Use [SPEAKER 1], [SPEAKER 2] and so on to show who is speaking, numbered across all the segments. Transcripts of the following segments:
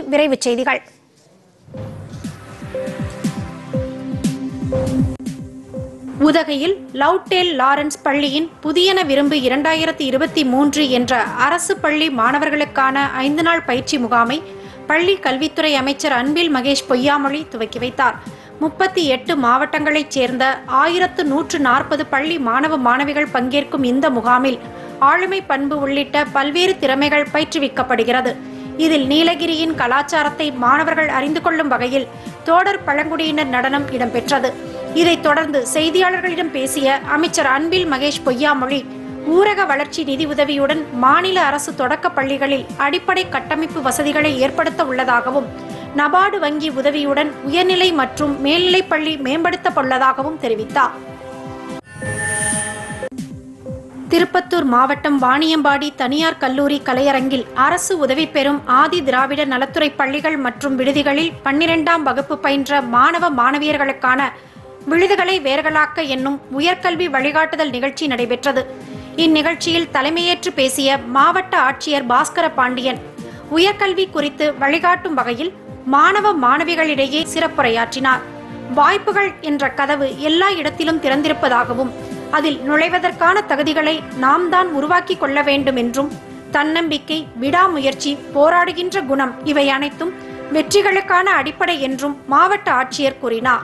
[SPEAKER 1] விரைவுச் செய்திகள் உதகையில் லவ்டேல் லாரன்ஸ் பள்ளியின் புதியன விரும்பு இரண்டாயிரத்தி இருபத்தி மூன்று என்ற அரசு பள்ளி மாணவர்களுக்கான ஐந்து நாள் பயிற்சி முகாமை பள்ளி கல்வித்துறை அமைச்சர் அன்பில் மகேஷ் பொய்யாமொழி துவக்கி வைத்தார் முப்பத்தி எட்டு மாவட்டங்களைச் சேர்ந்த ஆயிரத்து நூற்று நாற்பது பள்ளி மாணவ மாணவிகள் பங்கேற்கும் இந்த முகாமில் ஆளுமை பண்பு உள்ளிட்ட பல்வேறு திறமைகள் பயிற்றுவிக்கப்படுகிறது இதில் நீலகிரியின் கலாச்சாரத்தை மாணவர்கள் அறிந்து கொள்ளும் வகையில் தோடர் பழங்குடியினர் நடனம் இடம்பெற்றது இதைத் தொடர்ந்து செய்தியாளர்களிடம் பேசிய அமைச்சர் அன்பில் மகேஷ் பொய்யாமொழி ஊரக வளர்ச்சி நிதி உதவியுடன் மாநில அரசு தொடக்க பள்ளிகளில் அடிப்படை கட்டமைப்பு வசதிகளை ஏற்படுத்த உள்ளதாகவும் நபார்டு வங்கி உதவியுடன் உயர்நிலை மற்றும் மேல்நிலைப் பள்ளி மேம்படுத்த உள்ளதாகவும் தெரிவித்தார் திருப்பத்தூர் மாவட்டம் வாணியம்பாடி தனியார் கல்லூரி கலையரங்கில் அரசு உதவி பெறும் ஆதி திராவிட நலத்துறை பள்ளிகள் மற்றும் விடுதிகளில் பன்னிரெண்டாம் வகுப்பு பயின்ற மாணவ மாணவியர்களுக்கான விழுதுகளை வேர்களாக்க என்னும் உயர்கல்வி வழிகாட்டுதல் நிகழ்ச்சி நடைபெற்றது இந்நிகழ்ச்சியில் தலைமையேற்று பேசிய மாவட்ட ஆட்சியர் பாஸ்கர பாண்டியன் உயர்கல்வி குறித்து வழிகாட்டும் வகையில் மாணவ மாணவிகளிடையே சிறப்புரையாற்றினார் வாய்ப்புகள் என்ற கதவு எல்லா இடத்திலும் திறந்திருப்பதாகவும் அதில் நுழைவதற்கான தகுதிகளை நாம் தான் உருவாக்கி கொள்ள வேண்டும் என்றும் தன்னம்பிக்கை விடாமுயற்சி போராடுகின்ற குணம் இவை அனைத்தும் வெற்றிகளுக்கான அடிப்படை என்றும் மாவட்ட ஆட்சியர் கூறினார்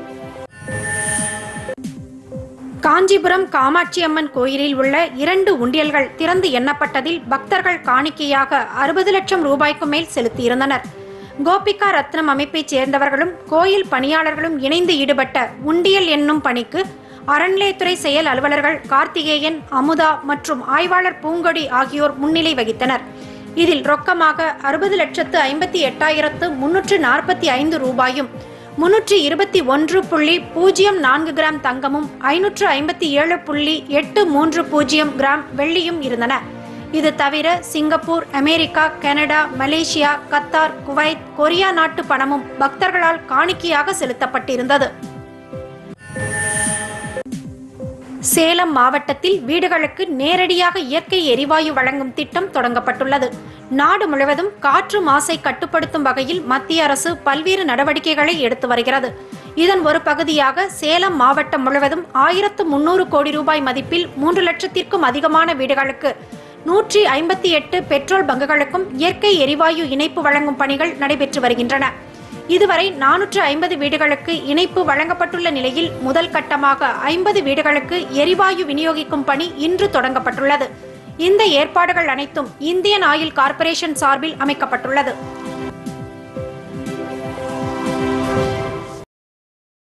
[SPEAKER 1] காஞ்சிபுரம் காமாட்சி அம்மன் கோயிலில் உள்ள இரண்டு உண்டியல்கள் திறந்து எண்ணப்பட்டதில் பக்தர்கள் காணிக்கையாக அறுபது லட்சம் ரூபாய்க்கு மேல் செலுத்தியிருந்தனர் கோபிகா ரத்னம் அமைப்பைச் சேர்ந்தவர்களும் கோயில் பணியாளர்களும் இணைந்து ஈடுபட்ட உண்டியல் என்னும் பணிக்கு அறநிலையத்துறை செயல் அலுவலர்கள் கார்த்திகேயன் அமுதா மற்றும் ஆய்வாளர் பூங்கொடி ஆகியோர் முன்னிலை வகித்தனர் இதில் ரொக்கமாக அறுபது லட்சத்து ஐம்பத்தி எட்டாயிரத்து முன்னூற்று நாற்பத்தி ஐந்து ரூபாயும் முன்னூற்றி இருபத்தி ஒன்று புள்ளி பூஜ்ஜியம் நான்கு கிராம் தங்கமும் ஐநூற்று ஐம்பத்தி ஏழு புள்ளி எட்டு மூன்று பூஜ்ஜியம் கிராம் வெள்ளியும் இருந்தன இது தவிர Singapore America Canada Malaysia Qatar Kuwait Korea நாட்டு பணமும் பக்தர்களால் காணிக்கையாக செலுத்தப்பட்டிருந்தது சேலம் மாவட்டத்தில் வீடுகளுக்கு நேரடியாக இயற்கை எரிவாயு வழங்கும் திட்டம் தொடங்கப்பட்டுள்ளது நாடு முழுவதும் காற்று மாசை கட்டுப்படுத்தும் வகையில் மத்திய அரசு பல்வேறு நடவடிக்கைகளை எடுத்து வருகிறது இதன் ஒரு பகுதியாக சேலம் மாவட்டம் முழுவதும் ஆயிரத்து முன்னூறு கோடி ரூபாய் மதிப்பில் மூன்று லட்சத்திற்கும் அதிகமான வீடுகளுக்கு நூற்றி ஐம்பத்தி எட்டு பெட்ரோல் பங்குகளுக்கும் இயற்கை எரிவாயு இணைப்பு வழங்கும் பணிகள் நடைபெற்று வருகின்றன இதுவரை நானூற்று ஐம்பது வீடுகளுக்கு இணைப்பு வழங்கப்பட்டுள்ள நிலையில் முதல் கட்டமாக ஐம்பது வீடுகளுக்கு எரிவாயு விநியோகிக்கும் பணி இன்று தொடங்கப்பட்டுள்ளது இந்த ஏற்பாடுகள் அனைத்தும் இந்தியன் ஆயில் கார்ப்பரேஷன் சார்பில் அமைக்கப்பட்டுள்ளது